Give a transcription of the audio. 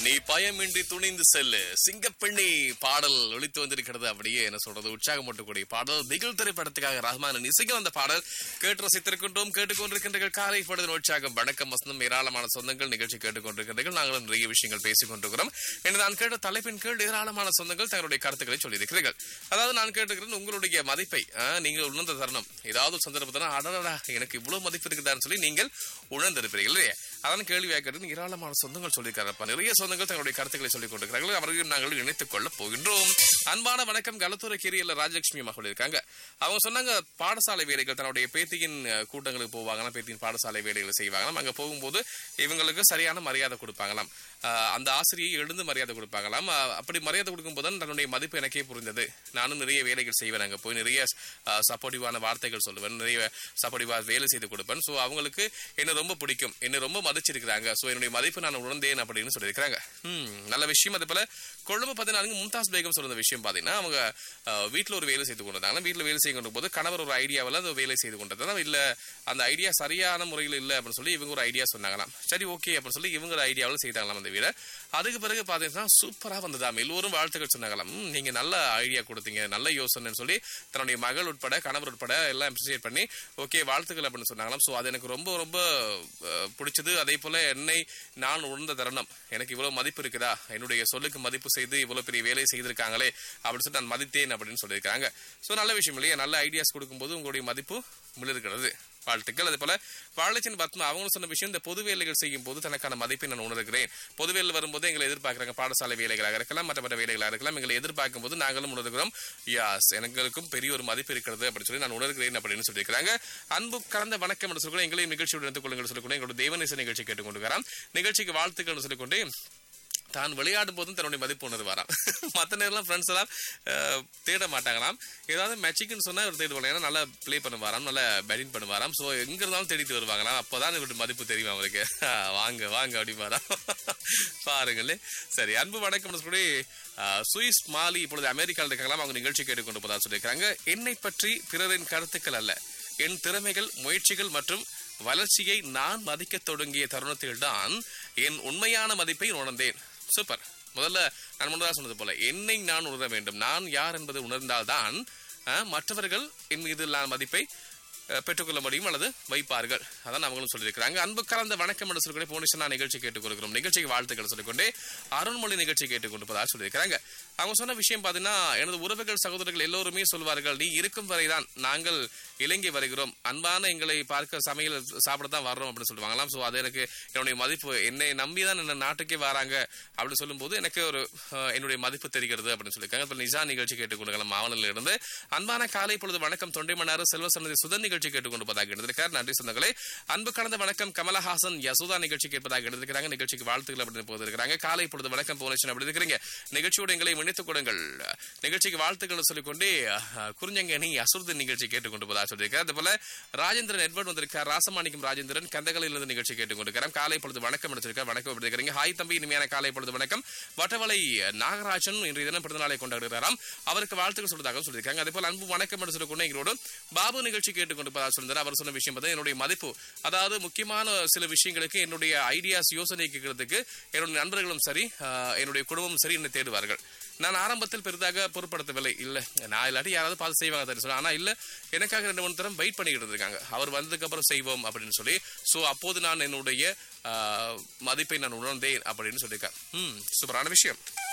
நீ பயமின்றி துணிந்து செல்லு சிங்கப்பெண்ணி பாடல் ஒழித்து வந்திருக்கிறது அப்படியே என்ன சொல்றது உற்சாகமூட்டக்கூடிய பாடல் திகில் திரைப்படத்துக்காக ரஹ்மான் இசைகள் அந்த பாடல் கேட்டு ரசித்திருக்கின்றோம் கேட்டுக்கொண்டிருக்கின்றீர்கள் காலை பொழுது உற்சாகம் வணக்கம் வசந்தம் ஏராளமான சொந்தங்கள் நிகழ்ச்சி கேட்டுக்கொண்டிருக்கின்றீர்கள் நாங்களும் நிறைய விஷயங்கள் பேசிக் கொண்டிருக்கிறோம் என்று நான் கேட்ட தலைப்பின் கீழ் ஏராளமான சொந்தங்கள் தங்களுடைய கருத்துக்களை சொல்லியிருக்கிறீர்கள் அதாவது நான் கேட்டுக்கிறேன் உங்களுடைய மதிப்பை ஆ, நீங்கள் உணர்ந்த தருணம் ஏதாவது ஒரு சந்தர்ப்பத்தில் அடடா எனக்கு இவ்வளவு மதிப்பு இருக்குதான்னு சொல்லி நீங்கள் உணர்ந்திருப்பீர்கள் இல்லையா அதான் கேள்வியாக கேட்டு ஏராளமான சொந்தங்கள் சொல்லியிருக்காரப்பா நிறைய சொந்தங்கள் தங்களுடைய கருத்துக்களை சொல்லிக் கொண்டிருக்கிறார்கள் அவர்களையும் நாங்கள் இணைத்துக் கொள்ளப் போகின்றோம் அன்பான வணக்கம் கலத்துறை கீரியில் ராஜலட்சுமி அம்மா சொல்லியிருக்காங்க அவங்க சொன்னாங்க பாடசாலை வேலைகள் தன்னுடைய பேத்தியின் அஹ், கூட்டங்களுக்கு போவாங்களாம் பேத்தியின் பாடசாலை வேலைகளை செய்வாங்களாம் அங்க போகும்போது இவங்களுக்கு சரியான மரியாதை கொடுப்பாங்களாம் அஹ், அந்த ஆசிரியை எழுந்து மரியாதை கொடுப்பாங்களாம் அஹ், அப்படி மரியாதை கொடுக்கும்போது தான் தன்னுடைய மதிப்பு எனக்கே புரிந்தது நானும் நிறைய வேலைகள் செய்வேன் அங்க போய் நிறைய சப்போர்ட்டிவான வார்த்தைகள் சொல்லுவேன் நிறைய சப்போர்ட்டிவா வேலை செய்து கொடுப்பேன் ஸோ அவங்களுக்கு என்ன ரொம்ப பிடிக்கும் என்ன ரொம்ப மதிச்சிருக்கிறாங்க ஸோ என்னுடைய மதிப்பு நான் உணர்ந்தேன் அப்படின்னு சொல்லியிருக்கிறாங்க ம், நல்ல விஷயம் அது போல கொழும்பு பதினாலு மும்தாஸ் பேகம் சொல்ற விஷயம் பார்த்தீங்கன்னா அவங்க அஹ், வீட்ல ஒரு வேலை செய்து கொண்டிருந்தாங்க வீட்டில் வேலை செய்து கொண்ட போது கணவர் ஒரு ஐடியாவில் அந்த வேலை செய்து கொண்டிருந்தாங்க இல்ல அந்த ஐடியா சரியான முறையில் இல்லை அப்படின்னு சொல்லி இவங்க ஒரு ஐடியா சொன்னாங்களாம் சரி ஓகே அப்படின்னு சொல்லி இவங்க ஒரு ஐடியாவில் செய்தாங்களாம் அந்த வீட அதுக்கு பிறகு பார்த்தீங்கன்னா சூப்பரா வந்ததாம் எல்லோரும் வாழ்த்துக்கள் சொன்னாங்களாம் ம், நீங்க நல்ல ஐடியா கொடுத்தீங்க நல்ல யோசனைன்னு சொல்லி தன்னுடைய மகள் உட்பட கணவர் உட்பட எல்லாம் அப்ரிசியேட் பண்ணி ஓகே வாழ்த்துக்கள் அப்படின்னு சொன்னாங்களாம் ஸோ அது எனக்கு ரொம்ப ரொம்ப அஹ், பிடிச்சது அதே போல என்னை நான் உணர்ந்த தருணம் எனக்கு இவ்வளவு மதிப்பு இருக்குதா என்னுடைய சொல்லுக்கு மதிப்பு செய்து இவ்வளவு பெரிய வேலையை செய்திருக்காங்களே அப்படின்னு சொல்லி நான் மதித்தேன் அப்படின்னு சொல்லியிருக்காங்க ஸோ நல்ல விஷயம் இல்லையா நல்ல ஐடியாஸ் கொடுக்கும்போது உங்களுடைய மதிப்பு மிளிர்கிறது வாழ்த்துக்கள் அதே போல வாழைச்சின் பத்மா அவங்க சொன்ன விஷயம் இந்த பொது வேலைகள் செய்யும் போது தனக்கான மதிப்பை நான் உணர்கிறேன் பொது வேலையில் வரும்போது எங்களை எதிர்பார்க்குறாங்க பாடசாலை வேலைகளாக இருக்கலாம் மற்ற மற்ற வேலைகளாக இருக்கலாம் எங்களை எதிர்பார்க்கும் போது நாங்களும் உணர்கிறோம் யாஸ் எங்களுக்கும் பெரிய ஒரு மதிப்பு இருக்கிறது அப்படின்னு சொல்லி நான் உணர்கிறேன் அப்படின்னு சொல்லியிருக்கிறாங்க அன்பு கலந்த வணக்கம் என்று சொல்லிக்கொண்டு எங்களையும் நிகழ்ச்சியோடு எடுத்துக் கொள்ளுங்கள் சொல்லிக்கொண்டு எங்களோட தேவநேச நிகழ்ச்சி கேட்டுக்கொண்டிருக்கிறான் நிகழ்ச்சிக்கு வாழ்த்துக்கள் சொல்லிக்கொண்டு தான் விளையாடும் போதும் தன்னுடைய மதிப்பு உணர்வாராம் மற்ற நேரம்லாம் ஃப்ரெண்ட்ஸ் எல்லாம் அஹ், தேட மாட்டாங்களாம் ஏதாவது மேட்சிக்குன்னு சொன்னா இவர் தேடுவாங்க ஏன்னா நல்லா ப்ளே பண்ணுவாராம் நல்லா பேட்டிங் பண்ணுவாராம் ஸோ எங்க இருந்தாலும் தேடிட்டு வருவாங்களாம் அப்போதான் இவருடைய மதிப்பு தெரியும் அவருக்கு ஆஹ், வாங்க வாங்க அப்படிமாராம் பாருங்களே சரி அன்பு வணக்கம் சொல்லி அஹ், சுவிஸ் மாலி இப்பொழுது அமெரிக்காவில் இருக்கலாம் அவங்க நிகழ்ச்சி கேட்டுக்கொண்டு போதா சொல்லியிருக்காங்க என்னை பற்றி பிறரின் கருத்துக்கள் அல்ல என் திறமைகள் முயற்சிகள் மற்றும் வளர்ச்சியை நான் மதிக்கத் தொடங்கிய தருணத்தில்தான் என் உண்மையான மதிப்பை உணர்ந்தேன் சூப்பர் முதல்ல நான் முன்னதாக சொன்னது போல என்னை நான் உணர வேண்டும் நான் யார் என்பதை உணர்ந்தால்தான் அஹ், மற்றவர்கள் என் மீது நான் மதிப்பை அஹ், பெற்றுக்கொள்ள முடியும் அல்லது வைப்பார்கள் அதான் அவங்களும் சொல்லியிருக்கிறாங்க அன்பு கலந்த வணக்கம் என்று சொல்லிக்கொண்டே போனிஷனா நிகழ்ச்சி கேட்டுக்கொள்கிறோம் நிகழ்ச்சிக்கு வாழ்த்துக்கள் சொல்லிக்கொண்டே அருண்மொழி நிகழ்ச்சி கேட்டுக்கொண்டிருப்பதாக சொல்லியிருக்கிறாங்க அவங்க சொன்ன விஷயம் பார்த்தீங்கன்னா எனது உறவுகள் சகோதரர்கள் எல்லோருமே சொல்வார்கள் நீ இருக்கும் வரைதான் நாங்கள் இலங்கை வருகிறோம் அன்பான எங்களை பார்க்க சமையல் சாப்பிட தான் வர்றோம் அப்படின்னு சொல்லுவாங்களாம் ஸோ அது எனக்கு என்னுடைய மதிப்பு என்னை நம்பி தான் என்ன நாட்டுக்கே வராங்க அப்படின்னு சொல்லும்போது எனக்கு ஒரு அஹ், என்னுடைய மதிப்பு தெரிகிறது அப்படின்னு சொல்லியிருக்காங்க இப்போ நிஜா நிகழ்ச்சி கேட்டுக்கொண்டு மாவனில் இருந்து அன்பான காலை பொழுது வணக்கம் தொண்டை மன்னார் செல்வ சன்னதி சுதன் நிகழ்ச்சி கேட்டுக்கொண்டு போதாக இருந்திருக்கார் நன்றி சொந்தங்களே அன்பு கலந்த வணக்கம் கமலஹாசன் யசுதா நிகழ்ச்சி கேட்பதாக இருந்திருக்கிறாங்க நிகழ்ச்சிக்கு வாழ்த்துக்கள் அப்படின்னு போது இருக்கிறாங்க காலை பொழுது வணக்கம் போனேஷன் அப்படி இருக்கிறீங்க நிகழ்ச்சியோடு எங்களை இணைத்துக் கொடுங்கள் நிகழ்ச்சிக்கு வாழ்த்துக்கள் சொல்லிக்கொண்டே அஹ், குறிஞ்சங்கனி அசுர்தன் நிகழ்ச்சி கேட்டுக்கொண்டு போதாக சொல்லியிருக்கார் அதே போல ராஜேந்திரன் எட்வர்ட் வந்திருக்கார் ராசமாணிக்கம் ராஜேந்திரன் கந்தகளில் இருந்து நிகழ்ச்சி கேட்டுக்கொண்டிருக்கிறார் காலை பொழுது வணக்கம் எடுத்திருக்கார் வணக்கம் எப்படி இருக்கிறீங்க ஹாய் தம்பி இனிமையான காலை பொழுது வணக்கம் வட்டவளை நாகராஜன் இன்றைய தினம் பிறந்தநாளை கொண்டாடுகிறாராம் அவருக்கு வாழ்த்துக்கள் சொல்றதாக சொல்லியிருக்காங்க அதே போல அன்பு வணக்கம் என்று சொல்லிக்கொண்டு எங்களோடு பாபு நிகழ்ச்சி கேட்டுக்கொண்டிருப்பதாக சொல்றார் அவர் சொன்ன விஷயம் பார்த்தா என்னுடைய மதிப்பு அதாவது முக்கியமான சில விஷயங்களுக்கு என்னுடைய ஐடியாஸ் யோசனை கேட்கறதுக்கு என்னுடைய நண்பர்களும் சரி ஆஹ், என்னுடைய குடும்பமும் சரி என்னை தேடுவார்கள் நான் ஆரம்பத்தில் பெரிதாக பொருட்படுத்தவில்லை இல்ல நான் இல்லாட்டி யாராவது பார்த்து செய்வாங்க தெரியும் சொன்னா ஆனா இல்ல எனக்காக ரெண்டு மூணு தரம் வெயிட் பண்ணிக்கிட்டு இருக்காங்க அவர் வந்ததுக்கு அப்புறம் செய்வோம் அப்படின்னு சொல்லி சோ அப்போது நான் என்னுடைய ஆஹ், மதிப்பை நான் உணர்ந்தேன் அப்படின்னு சொல்லியிருக்கேன் ம் சூப்பரான விஷயம்